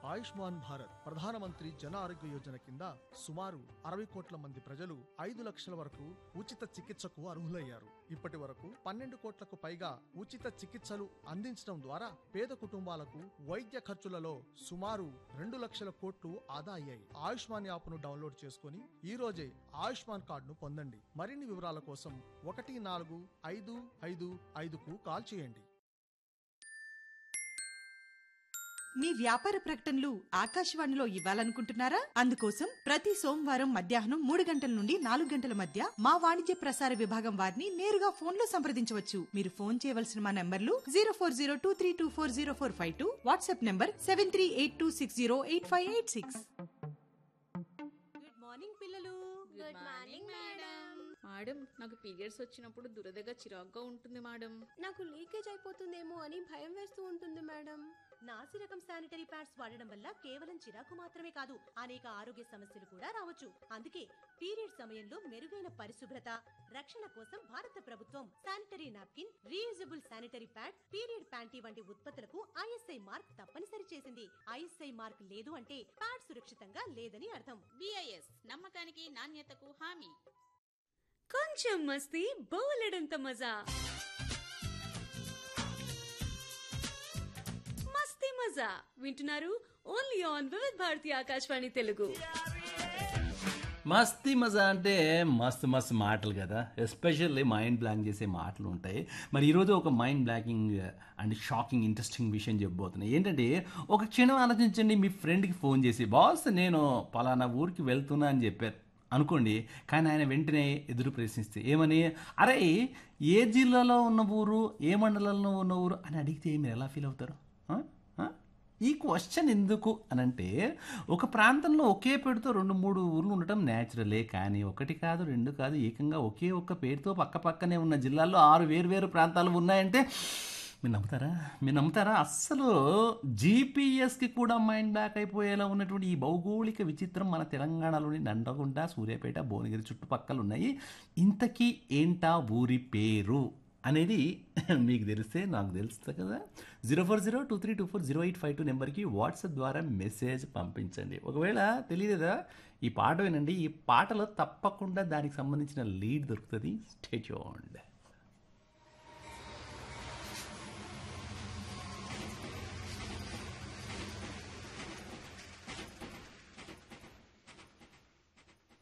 ఆయుష్మాన్ భారత్ ప్రధానమంత్రి జన ఆరోగ్య యోజన కింద సుమారు అరవై కోట్ల మంది ప్రజలు ఐదు లక్షల వరకు ఉచిత చికిత్సకు అర్హులయ్యారు ఇప్పటి వరకు పన్నెండు కోట్లకు పైగా ఉచిత చికిత్సలు అందించడం ద్వారా పేద కుటుంబాలకు వైద్య ఖర్చులలో సుమారు రెండు లక్షల కోట్లు ఆదా అయ్యాయి ఆయుష్మాన్ యాప్ను డౌన్లోడ్ చేసుకుని ఈ రోజే ఆయుష్మాన్ కార్డును పొందండి మరిన్ని వివరాల కోసం ఒకటి నాలుగు ఐదు ఐదు ఐదుకు కాల్ చేయండి మీ వ్యాపార ప్రకటనలు ఆకాశవాణిలో ఇవ్వాలనుకుంటున్నారా అందుకోసం ప్రతి సోమవారం మధ్యాహ్నం మూడు గంటల నుండి నాలుగు గంటల మధ్య మా వాణిజ్య ప్రసార విభాగం వారిని నేరుగా ఫోన్ లో సంప్రదించవచ్చు మీరు ఫోన్ చేయవలసిన మా నంబర్లు zero four zero two three two four zero four five two WhatsApp number seven three eight two six zero eight five eight six good morning పిల్లలు గుడ్ మార్నింగ్ మేడం మేడం నాకు periods వచ్చినప్పుడు దురదగా చిరాగ్గా ఉంటుంది madam నాకు leakage అయిపోతుందేమో అని భయం వేస్తూ ఉంటుంది మేడం నాసి రకం శానిటరీ ప్యాడ్స్ వాడడం వల్ల కేవలం చిరాకు మాత్రమే కాదు అనేక ఆరోగ్య సమస్యలు కూడా రావచ్చు అందుకే పీరియడ్ సమయంలో మెరుగైన పరిశుభ్రత రక్షణ కోసం భారత ప్రభుత్వం sanitary napkin reusable sanitary pad period panty వంటి ఉత్పత్తులకు ఐఎస్ఐ మార్క్ తప్పనిసరి చేసింది ఐఎస్ఐ మార్క్ లేదు అంటే ప్యాడ్ సురక్షితంగా లేదని అర్థం బిఐఎస్ నమ్మకానికి నాణ్యతకు హామీ కొంచెం మస్తీ బోలెడంత మజా మస్తీ మజా వింటున్నారు ఓన్లీ ఆన్ వివిధ్ భారతి ఆకాశవాణి తెలుగు మస్తీ మజా అంటే మస్తు మస్తు మాటలు కదా ఎస్పెషల్లీ మైండ్ బ్లాంక్ చేసే మాటలు ఉంటాయి మరి ఈరోజు ఒక mind blocking and shocking interesting విషయం చెప్పబోతున్నాయి ఏంటంటే ఒక క్షణం ఆలోచించండి మీ ఫ్రెండ్కి ఫోన్ చేసి బాస్ నేను పలానా ఊరికి వెళ్తున్నా అని చెప్పారు అనుకోండి కానీ ఆయన వెంటనే ఎదురు ప్రశ్నిస్తే ఏమని అరే ఏ జిల్లాలో ఉన్న ఊరు ఏ మండలంలో ఉన్న ఊరు అని అడిగితే మీరు ఎలా ఫీల్ అవుతారు ఆ? ఆ? ఈ క్వశ్చన్ ఎందుకు అని అంటే ఒక ప్రాంతంలో ఒకే పేరుతో రెండు మూడు ఊర్లు ఉండటం న్యాచురలే కానీ ఒకటి కాదు రెండు కాదు ఏకంగా ఒకే ఒక్క పేరుతో పక్క పక్కనే ఉన్న జిల్లాల్లో ఆరు వేరు వేరు ప్రాంతాలు ఉన్నాయంటే మీరు నమ్ముతారా మీరు నమ్ముతారా అస్సలు జీపీఎస్కి కూడా మైండ్ బ్యాక్ అయిపోయేలా ఉన్నటువంటి ఈ భౌగోళిక విచిత్రం మన తెలంగాణలోని నండగుంట సూర్యాపేట భువనగిరి చుట్టుపక్కల ఉన్నాయి ఇంతకీ ఏంటా ఊరి పేరు అనేది మీకు తెలిస్తే నాకు తెలుస్తుంది కదా zero four zero two three two four zero eight five two నెంబర్కి వాట్సాప్ ద్వారా మెసేజ్ పంపించండి ఒకవేళ తెలియలేదా ఈ పాట వినండి ఈ పాటలో తప్పకుండా దానికి సంబంధించిన లీడ్ దొరుకుతుంది స్టేట్యూన్డ్